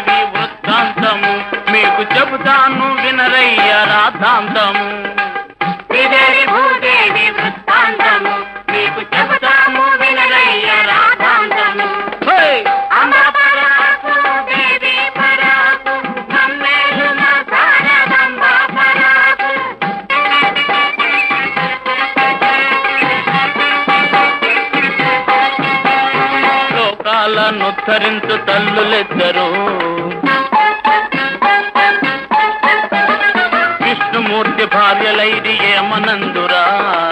భూదేవి వృత్తాంతము మీకు చెబుతాను వినరయ్య రాధాంతము శ్రీదేవి భూదేవి వృత్తాంతము మీకు చెబుతాము వినరయ్య రాధాంతము హే! అంబ పరాకు దేవి పరాకు మమ్మేలు మా శారదంబ పరాకు లోకాలను ఉద్ధరించు తల్లులిద్దరు విష్ణుమూర్తి భార్యలైది ఏమనందురా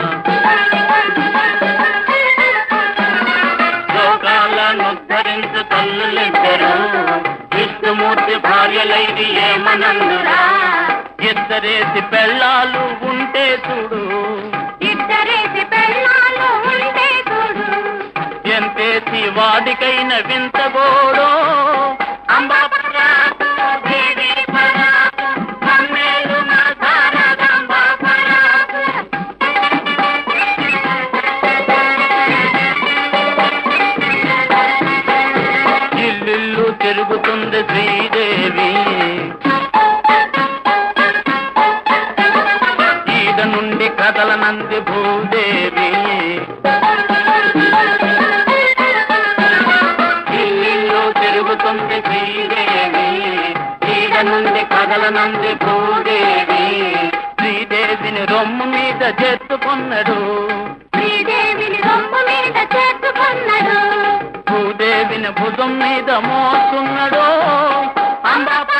లోకాలను ఉద్ధరించు తల్లులిద్దరు విష్ణుమూర్తి భార్యలైది ఏమనందురా ఇద్దరేసి పెళ్ళాలు ఉంటే చూడు ఇద్దరేసి పెళ్ళాలు ఉంటే చూడు ఎంతేసి వాడికైన వింతగోడో అంబ పరాకు దేవి పరాకు మమ్మేలు మా శారదంబ పరాకు ఇల్లిల్లు తిరుగుతుంది శ్రీదేవి ఈడ నుండి కదలనంది భూదేవి ఇల్లిల్లు తిరుగుతుంది శ్రీదేవి ఈడ నుండి కదలనంది భూదేవి శ్రీదేవిని రొమ్ము మీద చేర్చుకున్నాడు శ్రీదేవిని రొమ్ము మీద చేసుకున్నాడు భూదేవిని భుజం మీద మోస్తున్నాడు అంబ